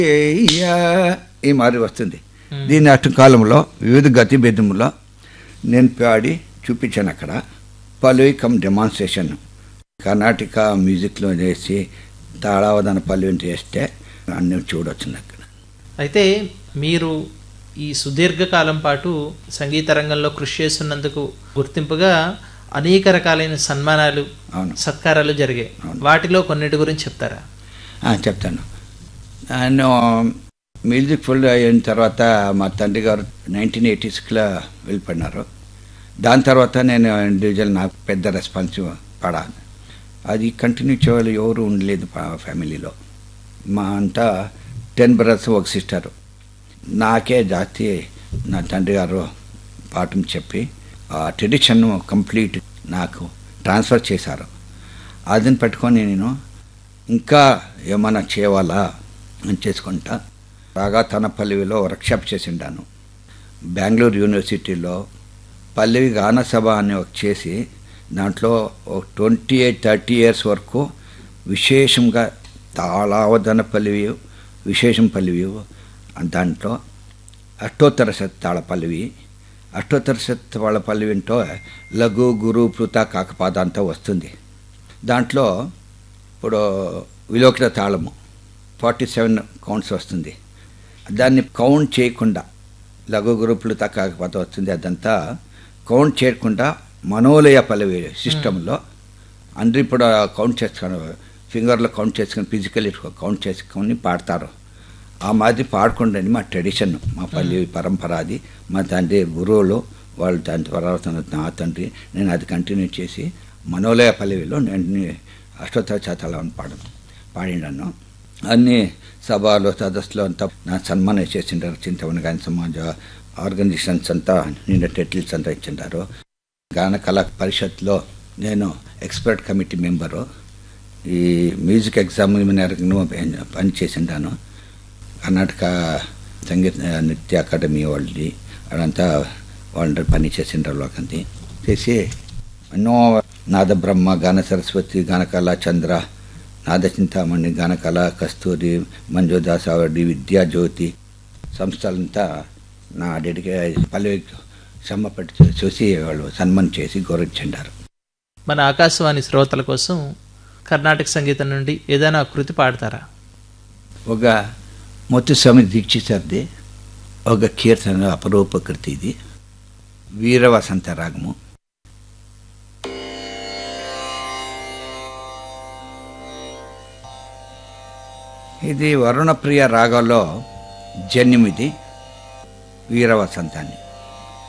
ఏయ్యా ఈ మారి వస్తుంది దీని అటు కాలంలో వివిధ గతి భేదములో నేను పాడి చూపించాను అక్కడ పల్లవి కమ్ డెమాన్స్ట్రేషన్ కర్ణాటక మ్యూజిక్లో చేసి తాళావదన పల్లవిని చేస్తే అన్నీ చూడొచ్చు అక్కడ అయితే మీరు ఈ సుదీర్ఘకాలం పాటు సంగీత రంగంలో కృషి చేస్తున్నందుకు గుర్తింపుగా అనేక రకాలైన సన్మానాలు అవును సత్కారాలు జరిగాయి అవును. వాటిలో కొన్నిటి గురించి చెప్తారా ఆ, చెప్తాను నేను మ్యూజిక్ ఫుల్ అయిన తర్వాత మా తండ్రి గారు నైన్టీన్ ఎయిటీస్లో వెళ్ళిపోయినారు దాని తర్వాత నేను ఇండివిజువల్ నాకు పెద్ద రెస్పాన్స్ పడా అది కంటిన్యూ చేయాలి ఎవరు ఉండలేదు పా- ఫ్యామిలీలో మా అంతా టెన్ బ్రదర్స్ ఒక సిస్టర్ నాకే జాస్తి నా తండ్రి గారు పాఠం చెప్పి ఆ ట్రెడిషన్ కంప్లీట్ నాకు ట్రాన్స్ఫర్ చేశారు అదని పెట్టుకొని నేను ఇంకా ఏమైనా చేయాలా అని చేసుకుంటా బాగా తన పల్లవిలో వర్క్షాప్ చేసిండాను బెంగళూరు యూనివర్సిటీలో పల్లవి గాన సభ అని ఒక చేసి దాంట్లో ఒక ట్వంటీ ఎయిట్ థర్టీ ఇయర్స్ వరకు విశేషంగా తాళావధన పల్లవి విశేషం పల్లవి దాంట్లో అష్టోత్తర శతాళ పల్లవి అష్టోత్తర శతాళ పల్లవి అంటో లఘు గురు పృత కాకపాద అంతా వస్తుంది దాంట్లో ఇప్పుడు విలోకిత తాళము ఫార్టీ సెవెన్ కౌంట్స్ వస్తుంది దాన్ని కౌంట్ చేయకుండా లఘు గ్రూపులతో కాకపోతే వస్తుంది అదంతా కౌంట్ చేయకుండా మనోలయ పల్లవి సిస్టంలో అందరూ ఇప్పుడు కౌంట్ చేసుకొని ఫింగర్లో కౌంట్ చేసుకొని ఫిజికల్లీ కౌంట్ చేసుకొని పాడతారు ఆ మాది పాడకుండాని మా ట్రెడిషన్ మా పల్లి పరంపర అది మా తండ్రి గురువులు వాళ్ళు దాని తర్వాత నా తండ్రి నేను అది కంటిన్యూ చేసి మనోలయ పల్లవిలో నేను అష్టోత్తర శాతాలను పాడ పాడినాను అన్ని సభలు సదస్సులు అంతా నా సన్మానం చేసిండారు చింతవని గాని సమాజ ఆర్గనైజేషన్స్ అంతా నిన్న టైటిల్స్ అంతా ఇచ్చిండారు గాన కళా పరిషత్లో నేను ఎక్స్పర్ట్ కమిటీ మెంబరు ఈ మ్యూజిక్ ఎగ్జామినర్ను పని చేసిండాను కర్ణాటక సంగీత నృత్య అకాడమీ వాళ్ళది అదంతా వాళ్ళ పని చేసిండ్రు వాళ్ళకంది చేసి ఎన్నో నాదబ్రహ్మ గాన సరస్వతి గానకళ చంద్ర నాదచింతామణి గానకళ కస్తూరి మంజుదాస్ అవార్డు విద్యాజ్యోతి సంస్థలంతా నా డెడికే పల్లవి శ్రమ పట్టి చూసి వాళ్ళు సన్మానం చేసి గౌరవించారు మన ఆకాశవాణి శ్రోతల కోసం కర్ణాటక సంగీతం నుండి ఏదైనా ఒక కృతి పాడతారా ఒక ముత్తుస్వామి దీక్షితార్ది ఒక కీర్తన అపరూప కృతి ఇది వీరవసంత రాగము ఇది వరుణప్రియ రాగంలో జన్యం ఇది వీరవసంతాన్ని